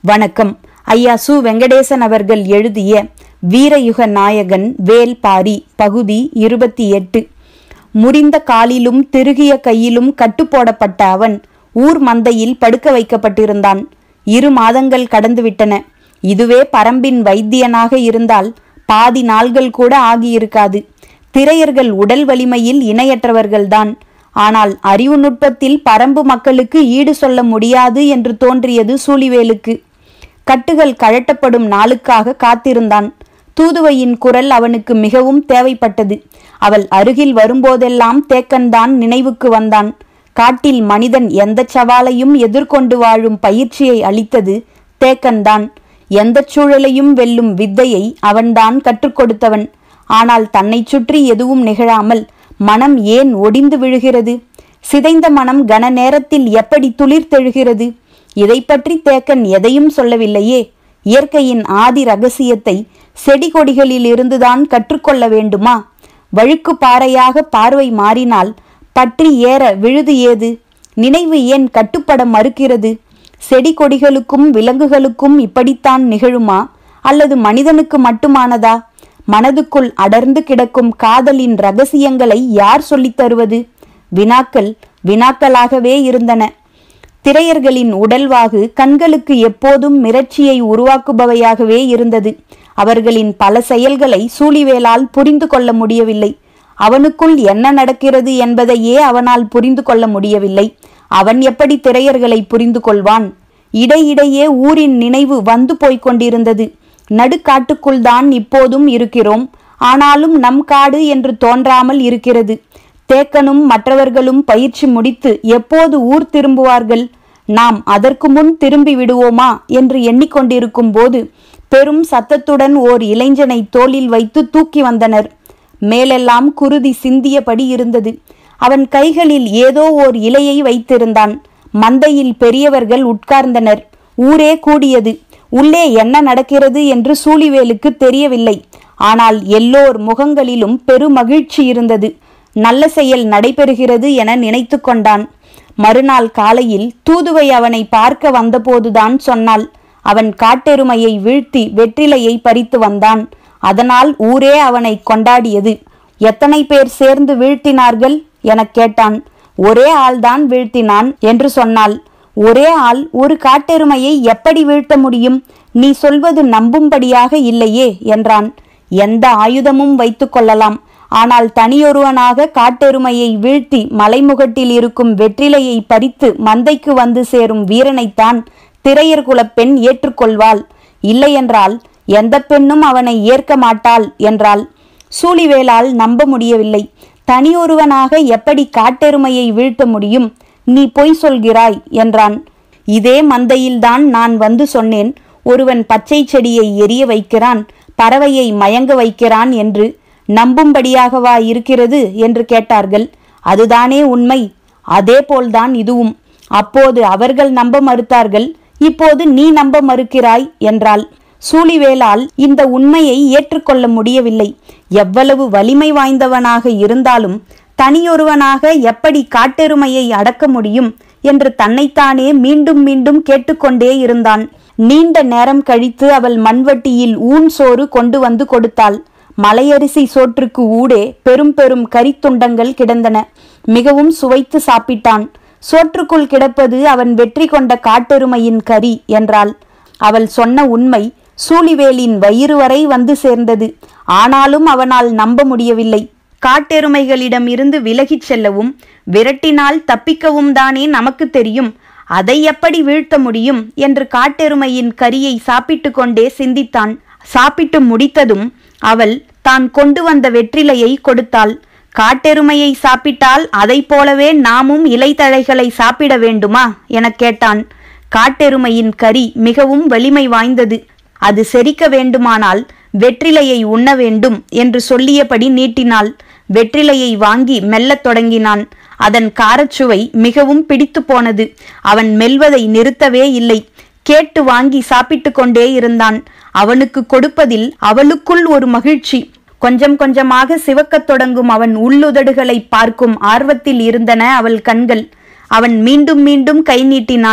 வணக்கம் ஐயா சு வெங்கடேசன் அவர்கள் எழுதிய வீரயுக நாயகன் வேல் பாரி பகுதி இருபத்தி எட்டு முறிந்த காலிலும் திருகிய கையிலும் கட்டுப்போடப்பட்ட அவன் ஊர் மந்தையில் படுக்க வைக்கப்பட்டிருந்தான் இரு மாதங்கள் கடந்துவிட்டன இதுவே பரம்பின் வைத்தியனாக இருந்தால் பாதி நாள்கள் கூட ஆகியிருக்காது திரையர்கள் உடல் வலிமையில் இணையற்றவர்கள்தான் ஆனால் அறிவு நுட்பத்தில் பரம்பு மக்களுக்கு ஈடு சொல்ல முடியாது என்று தோன்றியது சூழிவேலுக்கு கட்டுகள் கழட்டப்படும் நாளுக்காக காத்திருந்தான் தூதுவையின் குரல் அவனுக்கு மிகவும் தேவைப்பட்டது அவள் அருகில் வரும்போதெல்லாம் தேக்கன்தான் நினைவுக்கு வந்தான் காட்டில் மனிதன் எந்த சவாலையும் எதிர்கொண்டு வாழும் பயிற்சியை அளித்தது தேக்கன்தான் எந்த சூழலையும் வெல்லும் வித்தையை அவன்தான் கற்றுக் கொடுத்தவன் ஆனால் தன்னை சுற்றி எதுவும் நிகழாமல் மனம் ஏன் ஒடிந்து விழுகிறது சிதைந்த மனம் கன நேரத்தில் எப்படி துளிர்த்தெழுகிறது இதை பற்றி தேக்கன் எதையும் சொல்லவில்லையே இயற்கையின் ஆதி ரகசியத்தை செடி கொடிகளில் இருந்துதான் கற்றுக்கொள்ள வேண்டுமா வழுக்கு பாறையாக பார்வை மாறினால் பற்றி ஏற விழுது ஏது நினைவு ஏன் கட்டுப்பட மறுக்கிறது செடி கொடிகளுக்கும் விலங்குகளுக்கும் இப்படித்தான் நிகழுமா அல்லது மனிதனுக்கு மட்டுமானதா மனதுக்குள் அடர்ந்து கிடக்கும் காதலின் ரகசியங்களை யார் சொல்லித் தருவது வினாக்கள் வினாக்களாகவே இருந்தன திரையர்களின் உடல்வாகு கண்களுக்கு எப்போதும் மிரட்சியை உருவாக்குபவையாகவே இருந்தது அவர்களின் பல செயல்களை சூழிவேலால் புரிந்து கொள்ள முடியவில்லை அவனுக்குள் என்ன நடக்கிறது என்பதையே அவனால் புரிந்து கொள்ள முடியவில்லை அவன் எப்படி திரையர்களை புரிந்து கொள்வான் இடையிடையே ஊரின் நினைவு வந்து போய்க் கொண்டிருந்தது நடுக்காட்டுக்குள் தான் இப்போதும் இருக்கிறோம் ஆனாலும் நம் காடு என்று தோன்றாமல் இருக்கிறது தேக்கனும் மற்றவர்களும் பயிற்சி முடித்து எப்போது ஊர் திரும்புவார்கள் நாம் அதற்கு முன் திரும்பி விடுவோமா என்று எண்ணிக்கொண்டிருக்கும் போது பெரும் சத்தத்துடன் ஓர் இளைஞனை தோளில் வைத்து தூக்கி வந்தனர் மேலெல்லாம் குருதி சிந்தியபடி இருந்தது அவன் கைகளில் ஏதோ ஓர் இலையை வைத்திருந்தான் மந்தையில் பெரியவர்கள் உட்கார்ந்தனர் ஊரே கூடியது உள்ளே என்ன நடக்கிறது என்று சூழிவேலுக்கு தெரியவில்லை ஆனால் எல்லோர் முகங்களிலும் பெருமகிழ்ச்சி இருந்தது நல்ல செயல் நடைபெறுகிறது என நினைத்து கொண்டான் மறுநாள் காலையில் தூதுவை அவனை பார்க்க வந்தபோதுதான் சொன்னாள் அவன் காட்டெருமையை வீழ்த்தி வெற்றிலையை பறித்து வந்தான் அதனால் ஊரே அவனை கொண்டாடியது எத்தனை பேர் சேர்ந்து வீழ்த்தினார்கள் எனக் கேட்டான் ஒரே ஆள்தான் வீழ்த்தினான் என்று சொன்னாள் ஒரே ஆள் ஒரு காட்டெருமையை எப்படி வீழ்த்த முடியும் நீ சொல்வது நம்பும்படியாக இல்லையே என்றான் எந்த ஆயுதமும் வைத்துக் கொள்ளலாம் ஆனால் தனியொருவனாக காட்டெருமையை வீழ்த்தி மலைமுகட்டில் இருக்கும் வெற்றிலையை பறித்து மந்தைக்கு வந்து சேரும் வீரனைத்தான் திரையர் குலப் பெண் ஏற்றுக்கொள்வாள் இல்லையென்றால் எந்த பெண்ணும் அவனை ஏற்க மாட்டாள் என்றாள் சூழிவேலால் நம்ப முடியவில்லை தனியொருவனாக எப்படி காட்டெருமையை வீழ்த்த முடியும் நீ பொய் சொல்கிறாய் என்றான் இதே மந்தையில்தான் நான் வந்து சொன்னேன் ஒருவன் பச்சை செடியை எரிய வைக்கிறான் பறவையை மயங்க வைக்கிறான் என்று நம்பும்படியாகவா இருக்கிறது என்று கேட்டார்கள் அதுதானே உண்மை அதே போல்தான் இதுவும் அப்போது அவர்கள் நம்ப மறுத்தார்கள் இப்போது நீ நம்ப மறுக்கிறாய் என்றாள் சூழிவேலால் இந்த உண்மையை ஏற்றுக்கொள்ள முடியவில்லை எவ்வளவு வலிமை வாய்ந்தவனாக இருந்தாலும் தனியொருவனாக எப்படி காட்டெருமையை அடக்க முடியும் என்று தன்னைத்தானே மீண்டும் மீண்டும் கேட்டுக்கொண்டே இருந்தான் நீண்ட நேரம் கழித்து அவள் மண்வட்டியில் ஊன் சோறு கொண்டு வந்து கொடுத்தாள் மலையரிசி சோற்றுக்கு ஊடே பெரும் பெரும் கரித்துண்டங்கள் கிடந்தன மிகவும் சுவைத்து சாப்பிட்டான் சோற்றுக்குள் கிடப்பது அவன் வெற்றி கொண்ட காட்டெருமையின் கரி என்றாள் அவள் சொன்ன உண்மை சூழிவேலின் வயிறு வரை வந்து சேர்ந்தது ஆனாலும் அவனால் நம்ப முடியவில்லை காட்டெருமைகளிடம் இருந்து விலகிச் செல்லவும் விரட்டினால் தப்பிக்கவும் தானே நமக்கு தெரியும் அதை எப்படி வீழ்த்த முடியும் என்று காட்டெருமையின் கரியை சாப்பிட்டு கொண்டே சிந்தித்தான் சாப்பிட்டு முடித்ததும் அவள் தான் கொண்டு வந்த வெற்றிலையை கொடுத்தாள் காட்டெருமையை சாப்பிட்டால் அதை போலவே நாமும் இலைத்தழைகளை சாப்பிட வேண்டுமா எனக் கேட்டான் காட்டெருமையின் கரி மிகவும் வலிமை வாய்ந்தது அது செரிக்க வேண்டுமானால் வெற்றிலையை உண்ண வேண்டும் என்று சொல்லியபடி நீட்டினாள் வெற்றிலையை வாங்கி மெல்லத் தொடங்கினான் அதன் காரச்சுவை மிகவும் பிடித்து போனது அவன் மெல்வதை நிறுத்தவே இல்லை கேட்டு வாங்கி சாப்பிட்டு கொண்டே இருந்தான் அவனுக்கு கொடுப்பதில் அவளுக்குள் ஒரு மகிழ்ச்சி கொஞ்சம் கொஞ்சமாக சிவக்கத் தொடங்கும் அவன் உள்ளுதடுகளை பார்க்கும் ஆர்வத்தில் இருந்தன அவள் கண்கள் அவன் மீண்டும் மீண்டும் கை நீட்டினான்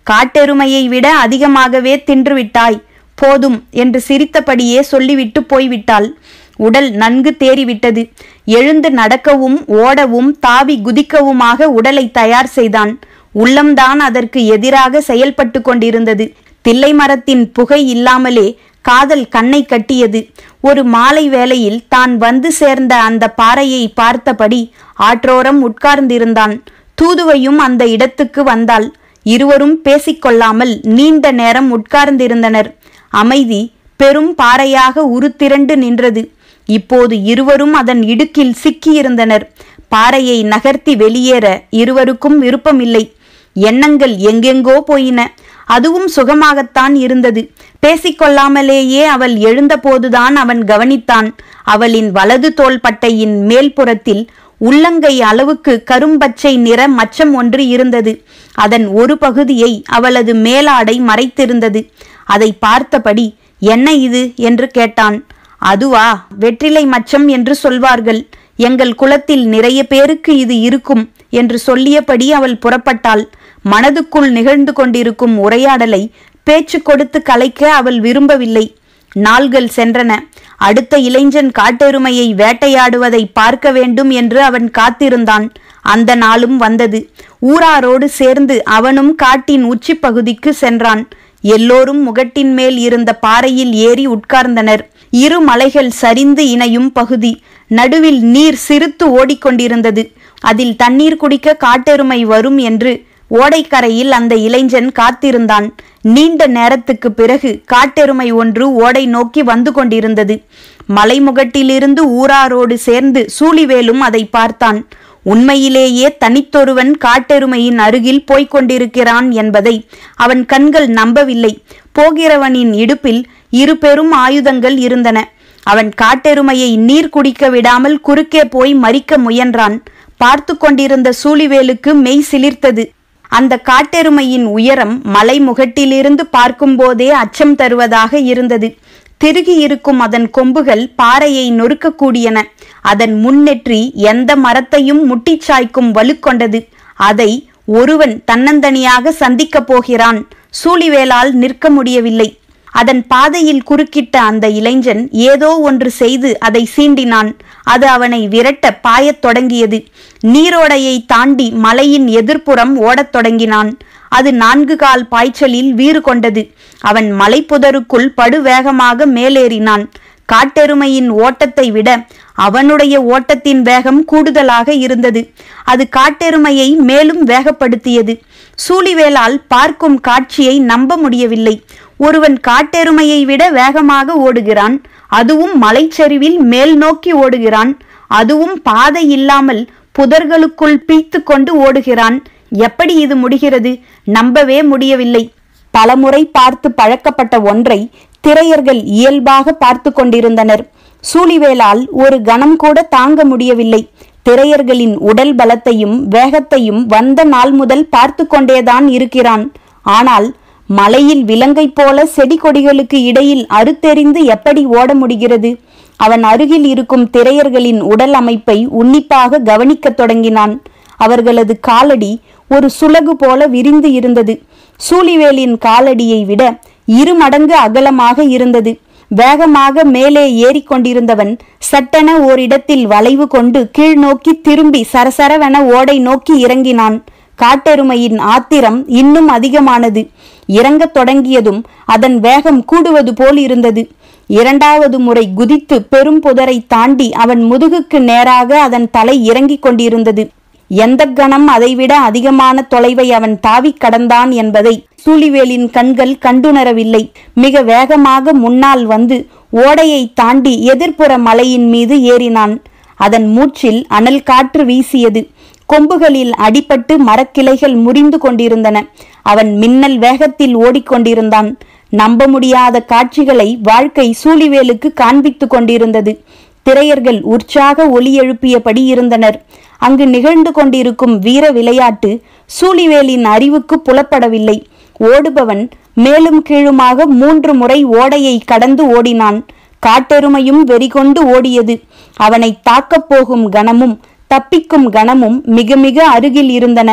காட்டெருமையை விட அதிகமாகவே தின்றுவிட்டாய் போதும் என்று சிரித்தபடியே சொல்லிவிட்டு போய்விட்டாள் உடல் நன்கு தேறிவிட்டது எழுந்து நடக்கவும் ஓடவும் தாவி குதிக்கவுமாக உடலை தயார் செய்தான் உள்ளம்தான் அதற்கு எதிராக செயல்பட்டு கொண்டிருந்தது தில்லை மரத்தின் புகை இல்லாமலே காதல் கண்ணை கட்டியது ஒரு மாலை வேளையில் தான் வந்து சேர்ந்த அந்த பாறையை பார்த்தபடி ஆற்றோரம் உட்கார்ந்திருந்தான் தூதுவையும் அந்த இடத்துக்கு வந்தாள் இருவரும் பேசிக்கொள்ளாமல் நீண்ட நேரம் உட்கார்ந்திருந்தனர் அமைதி பெரும் பாறையாக உருத்திரண்டு நின்றது இப்போது இருவரும் அதன் இடுக்கில் சிக்கியிருந்தனர் பாறையை நகர்த்தி வெளியேற இருவருக்கும் விருப்பமில்லை எண்ணங்கள் எங்கெங்கோ போயின அதுவும் சுகமாகத்தான் இருந்தது பேசிக்கொள்ளாமலேயே அவள் எழுந்தபோதுதான் அவன் கவனித்தான் அவளின் வலது தோள்பட்டையின் மேல்புறத்தில் உள்ளங்கை அளவுக்கு கரும்பச்சை நிற மச்சம் ஒன்று இருந்தது அதன் ஒரு பகுதியை அவளது மேலாடை மறைத்திருந்தது அதை பார்த்தபடி என்ன இது என்று கேட்டான் அதுவா வெற்றிலை மச்சம் என்று சொல்வார்கள் எங்கள் குலத்தில் நிறைய பேருக்கு இது இருக்கும் என்று சொல்லியபடி அவள் புறப்பட்டாள் மனதுக்குள் நிகழ்ந்து கொண்டிருக்கும் உரையாடலை பேச்சு கொடுத்து கலைக்க அவள் விரும்பவில்லை நாள்கள் சென்றன அடுத்த இளைஞன் காட்டெருமையை வேட்டையாடுவதை பார்க்க வேண்டும் என்று அவன் காத்திருந்தான் அந்த நாளும் வந்தது ஊராரோடு சேர்ந்து அவனும் காட்டின் உச்சிப் பகுதிக்கு சென்றான் எல்லோரும் முகட்டின் மேல் இருந்த பாறையில் ஏறி உட்கார்ந்தனர் இரு மலைகள் சரிந்து இணையும் பகுதி நடுவில் நீர் சிரித்து ஓடிக்கொண்டிருந்தது அதில் தண்ணீர் குடிக்க காட்டெருமை வரும் என்று ஓடைக்கரையில் அந்த இளைஞன் காத்திருந்தான் நீண்ட நேரத்துக்கு பிறகு காட்டெருமை ஒன்று ஓடை நோக்கி வந்து கொண்டிருந்தது மலைமுகட்டிலிருந்து ஊராரோடு சேர்ந்து சூழிவேலும் அதை பார்த்தான் உண்மையிலேயே தனித்தொருவன் காட்டெருமையின் அருகில் போய்க் கொண்டிருக்கிறான் என்பதை அவன் கண்கள் நம்பவில்லை போகிறவனின் இடுப்பில் இரு பெரும் ஆயுதங்கள் இருந்தன அவன் காட்டெருமையை நீர் குடிக்க விடாமல் குறுக்கே போய் மறிக்க முயன்றான் பார்த்து கொண்டிருந்த சூழிவேலுக்கு மெய் சிலிர்த்தது அந்த காட்டெருமையின் உயரம் மலை முகட்டிலிருந்து பார்க்கும்போதே அச்சம் தருவதாக இருந்தது திருகி இருக்கும் அதன் கொம்புகள் பாறையை நொறுக்கக்கூடியன அதன் முன்னெற்றி எந்த மரத்தையும் முட்டிச் சாய்க்கும் வலுக்கொண்டது அதை ஒருவன் தன்னந்தனியாக சந்திக்கப் போகிறான் சூழிவேலால் நிற்க முடியவில்லை அதன் பாதையில் குறுக்கிட்ட அந்த இளைஞன் ஏதோ ஒன்று செய்து அதை சீண்டினான் அது அவனை விரட்ட பாயத் தொடங்கியது நீரோடையை தாண்டி மலையின் எதிர்ப்புறம் ஓடத் தொடங்கினான் அது நான்கு கால் பாய்ச்சலில் வீறு கொண்டது அவன் மலைப்புதருக்குள் படுவேகமாக மேலேறினான் காட்டெருமையின் ஓட்டத்தை விட அவனுடைய ஓட்டத்தின் வேகம் கூடுதலாக இருந்தது அது காட்டெருமையை மேலும் வேகப்படுத்தியது சூழிவேலால் பார்க்கும் காட்சியை நம்ப முடியவில்லை ஒருவன் காட்டெருமையை விட வேகமாக ஓடுகிறான் அதுவும் மலைச்சரிவில் மேல் நோக்கி ஓடுகிறான் அதுவும் பாதை இல்லாமல் புதர்களுக்குள் பீத்து கொண்டு ஓடுகிறான் எப்படி இது முடிகிறது நம்பவே முடியவில்லை பலமுறை பார்த்து பழக்கப்பட்ட ஒன்றை திரையர்கள் இயல்பாக பார்த்து கொண்டிருந்தனர் சூழிவேலால் ஒரு கணம் கூட தாங்க முடியவில்லை திரையர்களின் உடல் பலத்தையும் வேகத்தையும் வந்த நாள் முதல் பார்த்து கொண்டேதான் இருக்கிறான் ஆனால் மலையில் விலங்கை போல செடி கொடிகளுக்கு இடையில் அறுத்தெறிந்து எப்படி ஓட முடிகிறது அவன் அருகில் இருக்கும் திரையர்களின் உடல் அமைப்பை உன்னிப்பாக கவனிக்கத் தொடங்கினான் அவர்களது காலடி ஒரு சுலகு போல விரிந்து இருந்தது சூழிவேலின் காலடியை விட இரு மடங்கு அகலமாக இருந்தது வேகமாக மேலே ஏறிக்கொண்டிருந்தவன் சட்டென ஓரிடத்தில் வளைவு கொண்டு கீழ் நோக்கி திரும்பி சரசரவென ஓடை நோக்கி இறங்கினான் காட்டெருமையின் ஆத்திரம் இன்னும் அதிகமானது இறங்கத் தொடங்கியதும் அதன் வேகம் கூடுவது போல் இருந்தது இரண்டாவது முறை குதித்து பெரும் புதரை தாண்டி அவன் முதுகுக்கு நேராக அதன் தலை இறங்கிக் கொண்டிருந்தது எந்த கணம் அதைவிட அதிகமான தொலைவை அவன் தாவிக் கடந்தான் என்பதை சூழிவேலின் கண்கள் கண்டுணரவில்லை மிக வேகமாக முன்னால் வந்து ஓடையை தாண்டி எதிர்ப்புற மலையின் மீது ஏறினான் அதன் மூச்சில் அனல் காற்று வீசியது கொம்புகளில் அடிபட்டு மரக்கிளைகள் முறிந்து கொண்டிருந்தன அவன் மின்னல் வேகத்தில் ஓடிக்கொண்டிருந்தான் நம்ப முடியாத காட்சிகளை வாழ்க்கை சூழிவேலுக்கு காண்பித்துக் கொண்டிருந்தது திரையர்கள் உற்சாக ஒலி எழுப்பியபடி இருந்தனர் அங்கு நிகழ்ந்து கொண்டிருக்கும் வீர விளையாட்டு சூழிவேலின் அறிவுக்கு புலப்படவில்லை ஓடுபவன் மேலும் கீழுமாக மூன்று முறை ஓடையை கடந்து ஓடினான் காட்டெருமையும் வெறிகொண்டு ஓடியது அவனை தாக்கப் போகும் கணமும் தப்பிக்கும் கணமும் மிக மிக அருகில் இருந்தன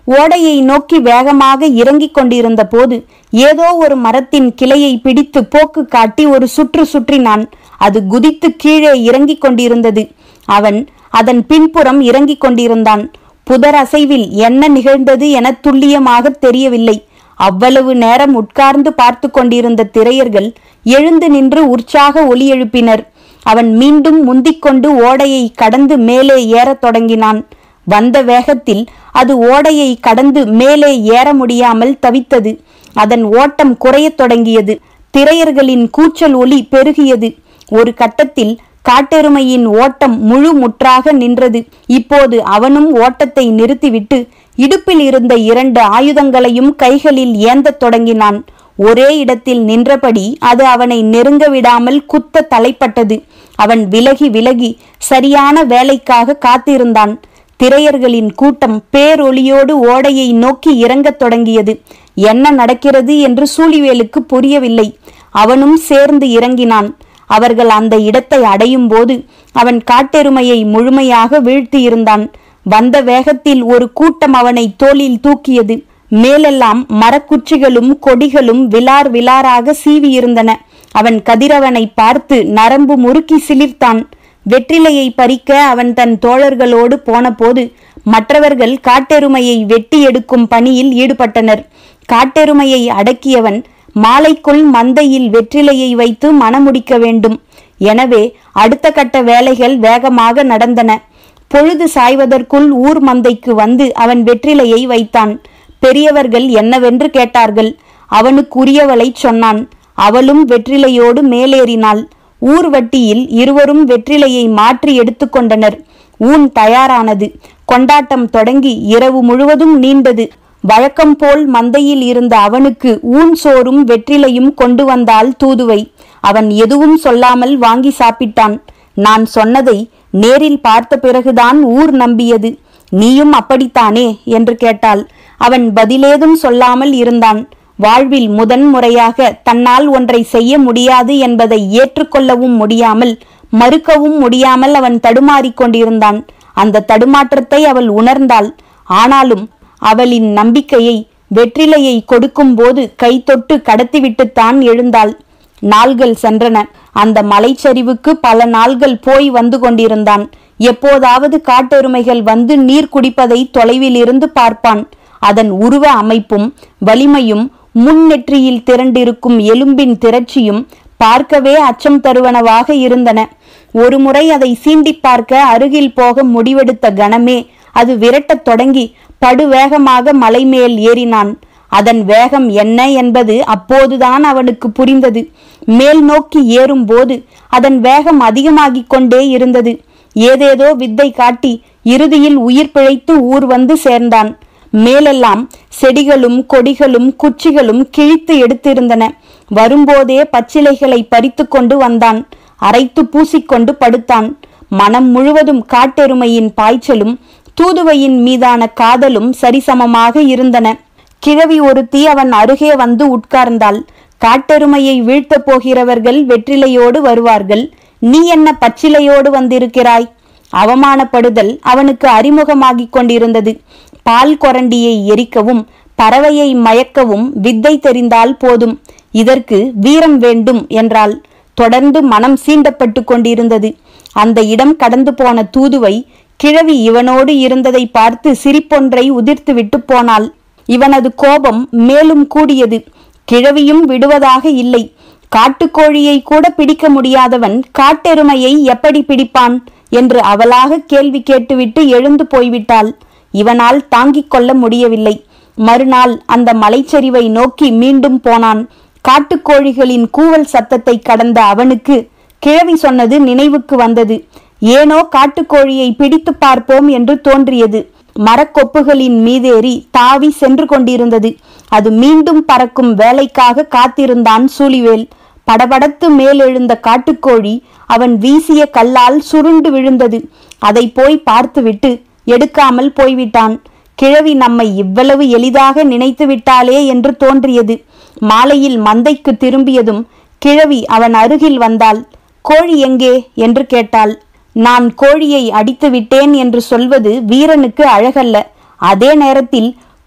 ஓடையை நோக்கி வேகமாக இறங்கிக் கொண்டிருந்த போது ஏதோ ஒரு மரத்தின் கிளையை பிடித்து போக்கு காட்டி ஒரு சுற்று சுற்றினான் அது குதித்து கீழே இறங்கிக் கொண்டிருந்தது அவன் அதன் பின்புறம் இறங்கிக் கொண்டிருந்தான் புதர் அசைவில் என்ன நிகழ்ந்தது என துல்லியமாக தெரியவில்லை அவ்வளவு நேரம் உட்கார்ந்து பார்த்து கொண்டிருந்த திரையர்கள் எழுந்து நின்று உற்சாக ஒலி எழுப்பினர் அவன் மீண்டும் முந்திக்கொண்டு ஓடையை கடந்து மேலே ஏறத் தொடங்கினான் வந்த வேகத்தில் அது ஓடையை கடந்து மேலே ஏற முடியாமல் தவித்தது அதன் ஓட்டம் குறையத் தொடங்கியது திரையர்களின் கூச்சல் ஒலி பெருகியது ஒரு கட்டத்தில் காட்டெருமையின் ஓட்டம் முழு முற்றாக நின்றது இப்போது அவனும் ஓட்டத்தை நிறுத்திவிட்டு இடுப்பில் இருந்த இரண்டு ஆயுதங்களையும் கைகளில் ஏந்தத் தொடங்கினான் ஒரே இடத்தில் நின்றபடி அது அவனை நெருங்க விடாமல் குத்த தலைப்பட்டது அவன் விலகி விலகி சரியான வேலைக்காக காத்திருந்தான் திரையர்களின் கூட்டம் பேரொளியோடு ஓடையை நோக்கி இறங்கத் தொடங்கியது என்ன நடக்கிறது என்று சூழிவேலுக்கு புரியவில்லை அவனும் சேர்ந்து இறங்கினான் அவர்கள் அந்த இடத்தை அடையும் போது அவன் காட்டெருமையை முழுமையாக வீழ்த்தியிருந்தான் வந்த வேகத்தில் ஒரு கூட்டம் அவனை தோளில் தூக்கியது மேலெல்லாம் மரக்குச்சிகளும் கொடிகளும் விலார் விலாராக சீவியிருந்தன அவன் கதிரவனை பார்த்து நரம்பு முறுக்கி சிலிர்த்தான் வெற்றிலையை பறிக்க அவன் தன் தோழர்களோடு போனபோது மற்றவர்கள் காட்டெருமையை வெட்டி எடுக்கும் பணியில் ஈடுபட்டனர் காட்டெருமையை அடக்கியவன் மாலைக்குள் மந்தையில் வெற்றிலையை வைத்து மணமுடிக்க வேண்டும் எனவே அடுத்த கட்ட வேலைகள் வேகமாக நடந்தன பொழுது சாய்வதற்குள் ஊர் மந்தைக்கு வந்து அவன் வெற்றிலையை வைத்தான் பெரியவர்கள் என்னவென்று கேட்டார்கள் அவனுக்குரியவளை சொன்னான் அவளும் வெற்றிலையோடு மேலேறினாள் ஊர்வட்டியில் இருவரும் வெற்றிலையை மாற்றி எடுத்துக்கொண்டனர் ஊன் தயாரானது கொண்டாட்டம் தொடங்கி இரவு முழுவதும் நீண்டது வழக்கம் போல் மந்தையில் இருந்த அவனுக்கு ஊன் சோறும் வெற்றிலையும் கொண்டு வந்தால் தூதுவை அவன் எதுவும் சொல்லாமல் வாங்கி சாப்பிட்டான் நான் சொன்னதை நேரில் பார்த்த பிறகுதான் ஊர் நம்பியது நீயும் அப்படித்தானே என்று கேட்டாள் அவன் பதிலேதும் சொல்லாமல் இருந்தான் வாழ்வில் முதன் முறையாக தன்னால் ஒன்றை செய்ய முடியாது என்பதை ஏற்றுக்கொள்ளவும் முடியாமல் மறுக்கவும் முடியாமல் அவன் தடுமாறிக் கொண்டிருந்தான் அந்த தடுமாற்றத்தை அவள் உணர்ந்தாள் ஆனாலும் அவளின் நம்பிக்கையை வெற்றிலையை கொடுக்கும்போது கை தொட்டு கடத்திவிட்டுத்தான் எழுந்தாள் நாள்கள் சென்றன அந்த மலைச்சரிவுக்கு பல நாள்கள் போய் வந்து கொண்டிருந்தான் எப்போதாவது காட்டெருமைகள் வந்து நீர் குடிப்பதை தொலைவில் இருந்து பார்ப்பான் அதன் உருவ அமைப்பும் வலிமையும் முன்னெற்றியில் திரண்டிருக்கும் எலும்பின் திரட்சியும் பார்க்கவே அச்சம் தருவனவாக இருந்தன ஒருமுறை அதை சீண்டி பார்க்க அருகில் போக முடிவெடுத்த கணமே அது விரட்டத் தொடங்கி படுவேகமாக மலை மேல் ஏறினான் அதன் வேகம் என்ன என்பது அப்போதுதான் அவனுக்கு புரிந்தது மேல் நோக்கி ஏறும்போது அதன் வேகம் அதிகமாகிக் கொண்டே இருந்தது ஏதேதோ வித்தை காட்டி இறுதியில் உயிர் பிழைத்து ஊர் வந்து சேர்ந்தான் மேலெல்லாம் செடிகளும் கொடிகளும் குச்சிகளும் கிழித்து எடுத்திருந்தன வரும்போதே பச்சிலைகளை பறித்து கொண்டு வந்தான் அரைத்து பூசிக்கொண்டு படுத்தான் மனம் முழுவதும் காட்டெருமையின் பாய்ச்சலும் தூதுவையின் மீதான காதலும் சரிசமமாக இருந்தன கிழவி ஒருத்தி அவன் அருகே வந்து உட்கார்ந்தாள் காட்டெருமையை வீழ்த்தப் போகிறவர்கள் வெற்றிலையோடு வருவார்கள் நீ என்ன பச்சிலையோடு வந்திருக்கிறாய் அவமானப்படுதல் அவனுக்கு அறிமுகமாகிக் கொண்டிருந்தது பால் கொரண்டியை எரிக்கவும் பறவையை மயக்கவும் வித்தை தெரிந்தால் போதும் இதற்கு வீரம் வேண்டும் என்றாள் தொடர்ந்து மனம் சீண்டப்பட்டு கொண்டிருந்தது அந்த இடம் கடந்து போன தூதுவை கிழவி இவனோடு இருந்ததை பார்த்து சிரிப்பொன்றை உதிர்த்துவிட்டு போனாள் இவனது கோபம் மேலும் கூடியது கிழவியும் விடுவதாக இல்லை காட்டுக்கோழியை கூட பிடிக்க முடியாதவன் காட்டெருமையை எப்படி பிடிப்பான் என்று அவளாக கேள்வி கேட்டுவிட்டு எழுந்து போய்விட்டாள் இவனால் தாங்கிக் கொள்ள முடியவில்லை மறுநாள் அந்த மலைச்சரிவை நோக்கி மீண்டும் போனான் காட்டுக்கோழிகளின் கூவல் சத்தத்தை கடந்த அவனுக்கு கிழவி சொன்னது நினைவுக்கு வந்தது ஏனோ காட்டுக்கோழியை பிடித்து பார்ப்போம் என்று தோன்றியது மரக்கொப்புகளின் மீதேறி தாவி சென்று கொண்டிருந்தது அது மீண்டும் பறக்கும் வேலைக்காக காத்திருந்தான் சூழிவேல் படபடத்து மேலெழுந்த காட்டுக்கோழி அவன் வீசிய கல்லால் சுருண்டு விழுந்தது அதை போய் பார்த்துவிட்டு எடுக்காமல் போய்விட்டான் கிழவி நம்மை இவ்வளவு எளிதாக நினைத்து விட்டாளே என்று தோன்றியது மாலையில் மந்தைக்கு திரும்பியதும் கிழவி அவன் அருகில் வந்தாள் கோழி எங்கே என்று கேட்டாள் நான் கோழியை அடித்து விட்டேன் என்று சொல்வது வீரனுக்கு அழகல்ல அதே நேரத்தில்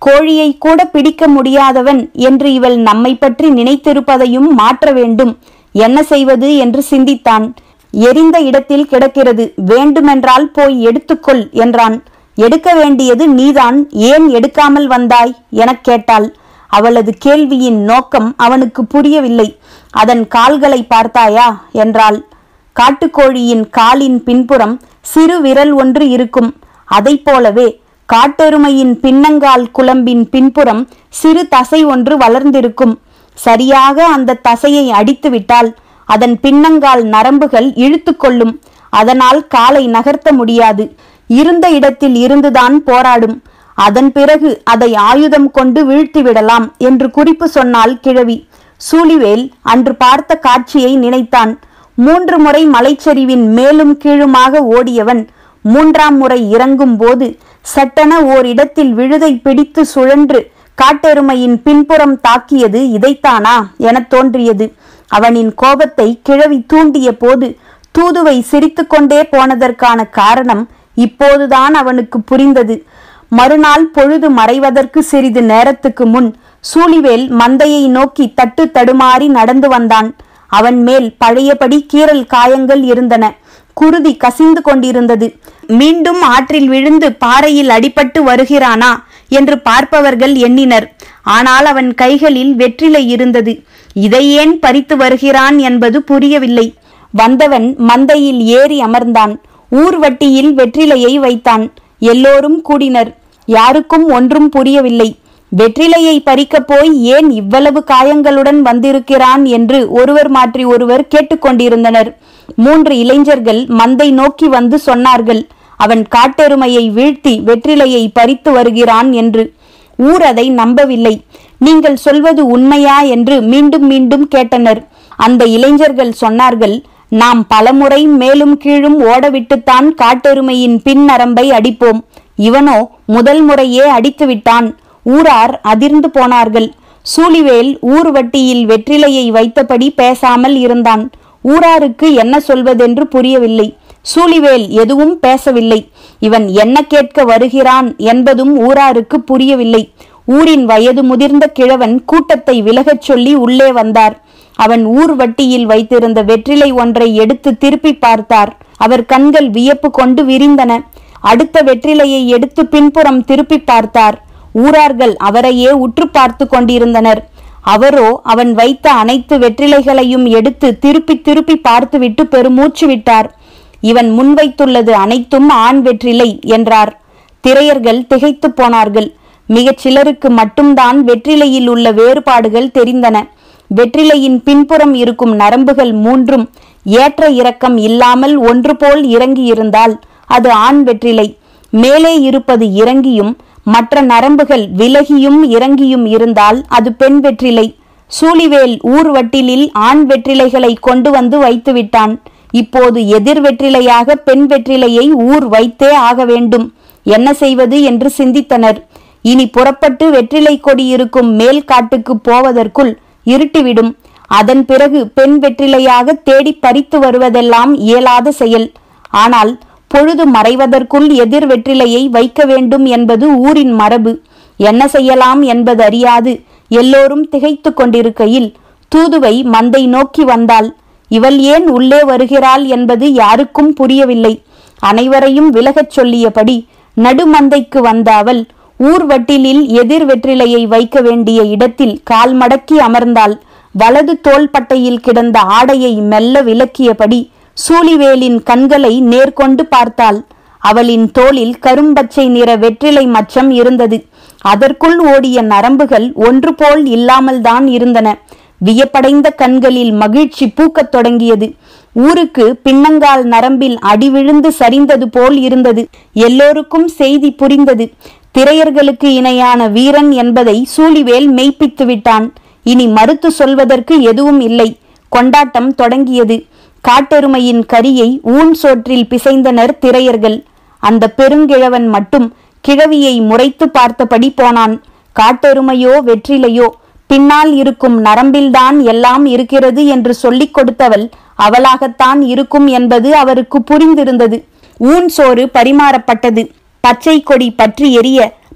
கோழியை கூட பிடிக்க முடியாதவன் என்று இவள் நம்மை பற்றி நினைத்திருப்பதையும் மாற்ற வேண்டும் என்ன செய்வது என்று சிந்தித்தான் எரிந்த இடத்தில் கிடக்கிறது வேண்டுமென்றால் போய் எடுத்துக்கொள் என்றான் எடுக்க வேண்டியது நீதான் ஏன் எடுக்காமல் வந்தாய் எனக் கேட்டாள் அவளது கேள்வியின் நோக்கம் அவனுக்கு புரியவில்லை அதன் கால்களை பார்த்தாயா என்றாள் காட்டுக்கோழியின் காலின் பின்புறம் சிறு விரல் ஒன்று இருக்கும் அதைப் போலவே காட்டெருமையின் பின்னங்கால் குளம்பின் பின்புறம் சிறு தசை ஒன்று வளர்ந்திருக்கும் சரியாக அந்த தசையை அடித்துவிட்டால் அதன் பின்னங்கால் நரம்புகள் இழுத்து கொள்ளும் அதனால் காலை நகர்த்த முடியாது இருந்த இடத்தில் இருந்துதான் போராடும் அதன் பிறகு அதை ஆயுதம் கொண்டு வீழ்த்திவிடலாம் என்று குறிப்பு சொன்னால் கிழவி சூழிவேல் அன்று பார்த்த காட்சியை நினைத்தான் மூன்று முறை மலைச்சரிவின் மேலும் கீழுமாக ஓடியவன் மூன்றாம் முறை இறங்கும் போது சட்டென ஓரிடத்தில் விழுதை பிடித்து சுழன்று காட்டெருமையின் பின்புறம் தாக்கியது இதைத்தானா எனத் தோன்றியது அவனின் கோபத்தை கிழவி தூண்டிய போது தூதுவை சிரித்துக்கொண்டே போனதற்கான காரணம் இப்போதுதான் அவனுக்கு புரிந்தது மறுநாள் பொழுது மறைவதற்கு சிறிது நேரத்துக்கு முன் சூழிவேல் மந்தையை நோக்கி தட்டு தடுமாறி நடந்து வந்தான் அவன் மேல் பழையபடி கீறல் காயங்கள் இருந்தன குருதி கசிந்து கொண்டிருந்தது மீண்டும் ஆற்றில் விழுந்து பாறையில் அடிபட்டு வருகிறானா என்று பார்ப்பவர்கள் எண்ணினர் ஆனால் அவன் கைகளில் வெற்றிலை இருந்தது இதை ஏன் பறித்து வருகிறான் என்பது புரியவில்லை வந்தவன் மந்தையில் ஏறி அமர்ந்தான் ஊர்வட்டியில் வெற்றிலையை வைத்தான் எல்லோரும் கூடினர் யாருக்கும் ஒன்றும் புரியவில்லை வெற்றிலையை பறிக்கப் போய் ஏன் இவ்வளவு காயங்களுடன் வந்திருக்கிறான் என்று ஒருவர் மாற்றி ஒருவர் கேட்டுக்கொண்டிருந்தனர் மூன்று இளைஞர்கள் மந்தை நோக்கி வந்து சொன்னார்கள் அவன் காட்டெருமையை வீழ்த்தி வெற்றிலையை பறித்து வருகிறான் என்று ஊர் அதை நம்பவில்லை நீங்கள் சொல்வது உண்மையா என்று மீண்டும் மீண்டும் கேட்டனர் அந்த இளைஞர்கள் சொன்னார்கள் நாம் பலமுறை மேலும் கீழும் ஓடவிட்டுத்தான் காட்டெருமையின் பின் நரம்பை அடிப்போம் இவனோ முதல் முறையே அடித்து விட்டான் ஊரார் அதிர்ந்து போனார்கள் சூழிவேல் ஊர் வட்டியில் வெற்றிலையை வைத்தபடி பேசாமல் இருந்தான் ஊராருக்கு என்ன சொல்வதென்று புரியவில்லை சூழிவேல் எதுவும் பேசவில்லை இவன் என்ன கேட்க வருகிறான் என்பதும் ஊராருக்கு புரியவில்லை ஊரின் வயது முதிர்ந்த கிழவன் கூட்டத்தை விலகச் சொல்லி உள்ளே வந்தார் அவன் ஊர் வட்டியில் வைத்திருந்த வெற்றிலை ஒன்றை எடுத்து திருப்பி பார்த்தார் அவர் கண்கள் வியப்பு கொண்டு விரிந்தன அடுத்த வெற்றிலையை எடுத்து பின்புறம் திருப்பி பார்த்தார் ஊரார்கள் அவரையே உற்று பார்த்து கொண்டிருந்தனர் அவரோ அவன் வைத்த அனைத்து வெற்றிலைகளையும் எடுத்து திருப்பி திருப்பி பார்த்துவிட்டு பெருமூச்சு விட்டார் இவன் முன்வைத்துள்ளது அனைத்தும் ஆண் வெற்றிலை என்றார் திரையர்கள் திகைத்து போனார்கள் மிகச் சிலருக்கு மட்டும்தான் வெற்றிலையில் உள்ள வேறுபாடுகள் தெரிந்தன வெற்றிலையின் பின்புறம் இருக்கும் நரம்புகள் மூன்றும் ஏற்ற இறக்கம் இல்லாமல் ஒன்று போல் இறங்கியிருந்தால் அது ஆண் வெற்றிலை மேலே இருப்பது இறங்கியும் மற்ற நரம்புகள் விலகியும் இறங்கியும் இருந்தால் அது பெண் வெற்றிலை சூழிவேல் ஊர் வட்டிலில் ஆண் வெற்றிலைகளை கொண்டு வந்து வைத்துவிட்டான் இப்போது எதிர் வெற்றிலையாக பெண் வெற்றிலையை ஊர் வைத்தே ஆக வேண்டும் என்ன செய்வது என்று சிந்தித்தனர் இனி புறப்பட்டு வெற்றிலை கொடி இருக்கும் மேல் காட்டுக்கு போவதற்குள் இருட்டிவிடும் அதன் பிறகு பெண் வெற்றிலையாக தேடி பறித்து வருவதெல்லாம் இயலாத செயல் ஆனால் பொழுது மறைவதற்குள் எதிர் வெற்றிலையை வைக்க வேண்டும் என்பது ஊரின் மரபு என்ன செய்யலாம் என்பது அறியாது எல்லோரும் திகைத்து கொண்டிருக்கையில் தூதுவை மந்தை நோக்கி வந்தாள் இவள் ஏன் உள்ளே வருகிறாள் என்பது யாருக்கும் புரியவில்லை அனைவரையும் விலகச் சொல்லியபடி நடுமந்தைக்கு வந்த அவள் ஊர்வட்டிலில் எதிர் வெற்றிலையை வைக்க வேண்டிய இடத்தில் கால் மடக்கி அமர்ந்தாள் வலது தோள்பட்டையில் கிடந்த ஆடையை மெல்ல விலக்கியபடி சூழிவேலின் கண்களை நேர்கொண்டு பார்த்தாள் அவளின் தோளில் கரும்பச்சை நிற வெற்றிலை மச்சம் இருந்தது அதற்குள் ஓடிய நரம்புகள் ஒன்று போல் இல்லாமல்தான் இருந்தன வியப்படைந்த கண்களில் மகிழ்ச்சி பூக்கத் தொடங்கியது ஊருக்கு பின்னங்கால் நரம்பில் அடி விழுந்து சரிந்தது போல் இருந்தது எல்லோருக்கும் செய்தி புரிந்தது திரையர்களுக்கு இணையான வீரன் என்பதை சூழிவேல் மெய்ப்பித்து விட்டான் இனி மறுத்து சொல்வதற்கு எதுவும் இல்லை கொண்டாட்டம் தொடங்கியது காட்டெருமையின் கரியை ஊன் சோற்றில் பிசைந்தனர் திரையர்கள் அந்த பெருங்கிழவன் மட்டும் கிழவியை முறைத்து பார்த்தபடி போனான் காட்டெருமையோ வெற்றிலையோ பின்னால் இருக்கும் நரம்பில்தான் எல்லாம் இருக்கிறது என்று சொல்லிக் கொடுத்தவள் அவளாகத்தான் இருக்கும் என்பது அவருக்கு புரிந்திருந்தது ஊன் சோறு பரிமாறப்பட்டது பச்சை கொடி பற்றி எரிய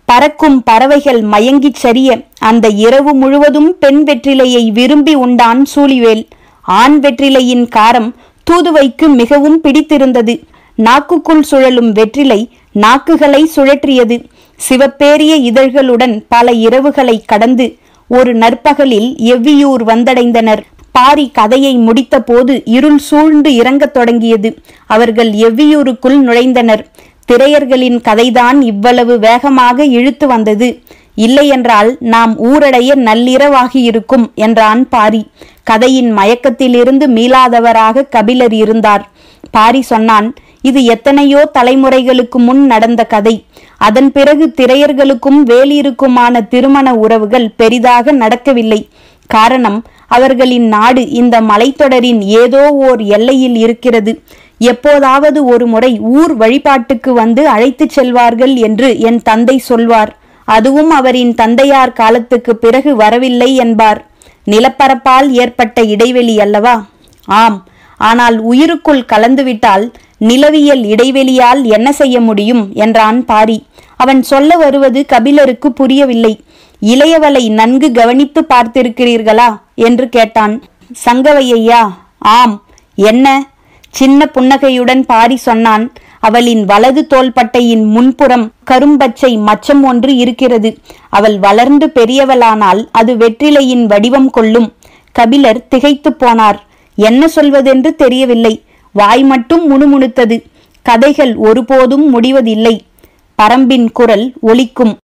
பறக்கும் பறவைகள் மயங்கிச் சரிய அந்த இரவு முழுவதும் பெண் வெற்றிலையை விரும்பி உண்டான் சூழிவேல் ஆண் வெற்றிலையின் காரம் தூதுவைக்கு மிகவும் பிடித்திருந்தது நாக்குக்குள் சுழலும் வெற்றிலை நாக்குகளை சுழற்றியது சிவப்பேறிய இதழ்களுடன் பல இரவுகளை கடந்து ஒரு நற்பகலில் எவ்வியூர் வந்தடைந்தனர் பாரி கதையை முடித்தபோது இருள் சூழ்ந்து இறங்கத் தொடங்கியது அவர்கள் எவ்வியூருக்குள் நுழைந்தனர் திரையர்களின் கதைதான் இவ்வளவு வேகமாக இழுத்து வந்தது இல்லையென்றால் நாம் ஊரடைய நள்ளிரவாகியிருக்கும் என்றான் பாரி கதையின் மயக்கத்திலிருந்து மீளாதவராக கபிலர் இருந்தார் பாரி சொன்னான் இது எத்தனையோ தலைமுறைகளுக்கு முன் நடந்த கதை அதன் பிறகு திரையர்களுக்கும் வேலிருக்குமான திருமண உறவுகள் பெரிதாக நடக்கவில்லை காரணம் அவர்களின் நாடு இந்த மலைத்தொடரின் ஏதோ ஓர் எல்லையில் இருக்கிறது எப்போதாவது ஒரு முறை ஊர் வழிபாட்டுக்கு வந்து அழைத்துச் செல்வார்கள் என்று என் தந்தை சொல்வார் அதுவும் அவரின் தந்தையார் காலத்துக்கு பிறகு வரவில்லை என்பார் நிலப்பரப்பால் ஏற்பட்ட இடைவெளி அல்லவா ஆம் ஆனால் உயிருக்குள் கலந்துவிட்டால் நிலவியல் இடைவெளியால் என்ன செய்ய முடியும் என்றான் பாரி அவன் சொல்ல வருவது கபிலருக்கு புரியவில்லை இளையவளை நன்கு கவனித்து பார்த்திருக்கிறீர்களா என்று கேட்டான் சங்கவையா ஆம் என்ன சின்ன புன்னகையுடன் பாரி சொன்னான் அவளின் வலது தோள்பட்டையின் முன்புறம் கரும்பச்சை மச்சம் ஒன்று இருக்கிறது அவள் வளர்ந்து பெரியவளானால் அது வெற்றிலையின் வடிவம் கொள்ளும் கபிலர் திகைத்துப் போனார் என்ன சொல்வதென்று தெரியவில்லை வாய் மட்டும் முணுமுணுத்தது கதைகள் ஒருபோதும் முடிவதில்லை பரம்பின் குரல் ஒலிக்கும்